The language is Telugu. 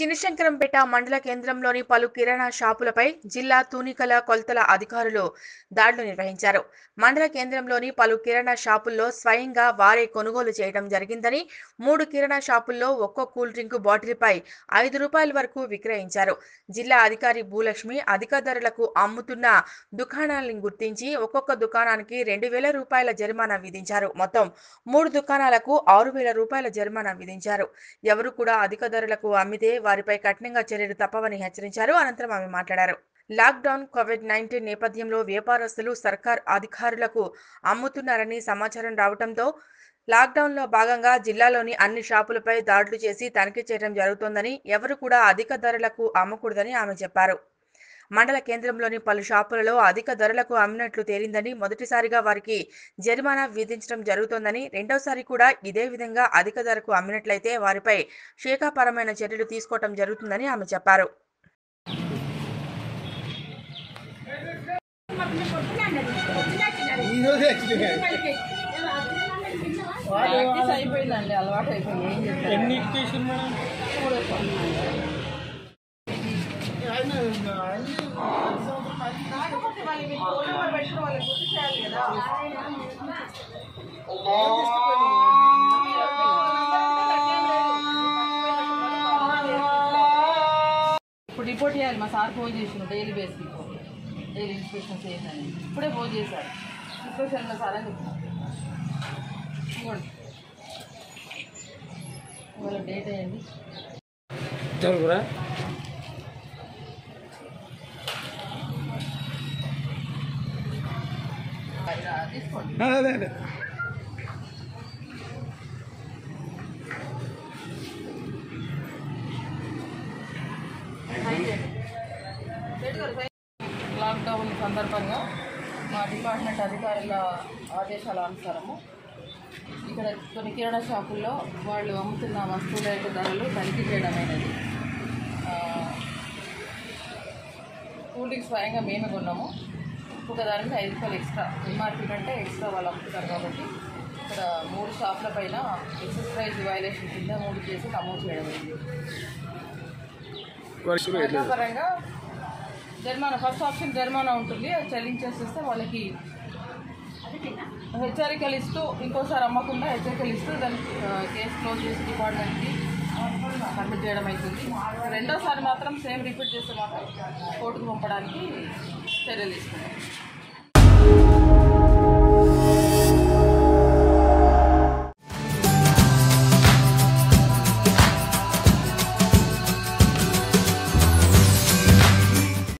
చినశంకరంపేట మండల కేంద్రంలోని పలు కిరాణా షాపులపై జిల్లా తూనికల కొలతల అధికారులు దాడులు నిర్వహించారు మండల కేంద్రంలోని పలు కిరాణా షాపుల్లో స్వయంగా వారే కొనుగోలు చేయడం జరిగిందని మూడు కిరాణా షాపుల్లో ఒక్కో కూల్ డ్రింక్ బాటిల్పై ఐదు రూపాయల వరకు విక్రయించారు జిల్లా అధికారి భూలక్ష్మి అధిక ధరలకు అమ్ముతున్న దుకాణాలను గుర్తించి ఒక్కొక్క దుకాణానికి రెండు వేల రూపాయల జరిమానా విధించారు మొత్తం మూడు దుకాణాలకు ఆరు వేల రూపాయల జరిమానా విధించారు ఎవరు కూడా అధిక ధరలకు అమ్మితే వారిపై కఠినంగా చర్యలు తప్పవని హెచ్చరించారు అనంతరం ఆమె మాట్లాడారు లాక్డౌన్ కోవిడ్ నైన్టీన్ నేపథ్యంలో వ్యాపారస్తులు సర్కార్ అధికారులకు అమ్ముతున్నారని సమాచారం రావడంతో లాక్డౌన్లో భాగంగా జిల్లాలోని అన్ని షాపులపై దాడులు చేసి తనిఖీ చేయడం జరుగుతోందని ఎవరు కూడా అధిక ధరలకు అమ్మకూడదని ఆమె చెప్పారు మండల కేంద్రంలోని పలు షాపులలో అధిక ధరలకు అమ్మినట్లు తేలిందని మొదటిసారిగా వారికి జరిమానా విధించడం జరుగుతోందని రెండోసారి కూడా ఇదే విధంగా అధిక ధరకు అమ్మినట్లయితే వారిపై శాఖాపరమైన చర్యలు తీసుకోవడం జరుగుతుందని ఆమె చెప్పారు ఈరోజు యాక్సిడెంట్ ప్రాక్టీస్ అయిపోయిందండి అలవాటు అయిపోయింది ఏం చెప్తారు ఎన్ని ఇక్వేషన్ మేడం కాకపోతే వాళ్ళు మీకు ఫోన్ నెంబర్ పెట్టిన వాళ్ళకి గుర్తు చేయాలి కదా ఇప్పుడు రిపోర్ట్ చేయాలి మా సార్ ఫోన్ చేసిన daily base report daily inspection చేయండి ఇప్పుడే ఫోన్ చేశారు ఇన్స్పెక్షన్లో సార్ అని చెప్తాను ఇవ్వండి ఇవాళ డేట్ అయ్యండి జరుగురా తీసుకోండి అదే అదే లాక్డౌన్ సందర్భంగా మా డిపార్ట్మెంట్ అధికారుల ఆదేశాల అనుసారము ఇక్కడ కొన్ని కిరాణా షాపుల్లో వాళ్ళు అమ్ముతున్న వస్తువుల యొక్క ధరలు తనిఖీ చేయడం అనేది ఆ, కూల్ డ్రింక్స్ స్వయంగా మేమే కొన్నాము ఒక్కొక్క దానికి ఐదు రూపాయలు ఎక్స్ట్రా ఎంఆర్పీ కంటే ఎక్స్ట్రా వాళ్ళు అమ్ముతున్నారు కాబట్టి ఇక్కడ మూడు షాపుల పైన ఎక్సెస్ ప్రైస్ వైలేషన్ కింద మూడు కేసు నమోదు చేయడం అయింది పరంగా జరిమానా ఫస్ట్ ఆప్షన్ జరిమానా ఉంటుంది అది చెల్లించేసేస్తే వాళ్ళకి హెచ్చరికలు ఇస్తూ ఇంకోసారి అమ్మకుండా హెచ్చరికలు ఇస్తూ దాన్ని ఆ, కేసు క్లోజ్ చేసి డిపార్ట్మెంట్కి సబ్మిట్ చేయడం అవుతుంది రెండోసారి మాత్రం సేమ్ రిపీట్ చేస్తే మాత్రం కోర్టుకు పంపడానికి చర్యలు తీసుకున్నాం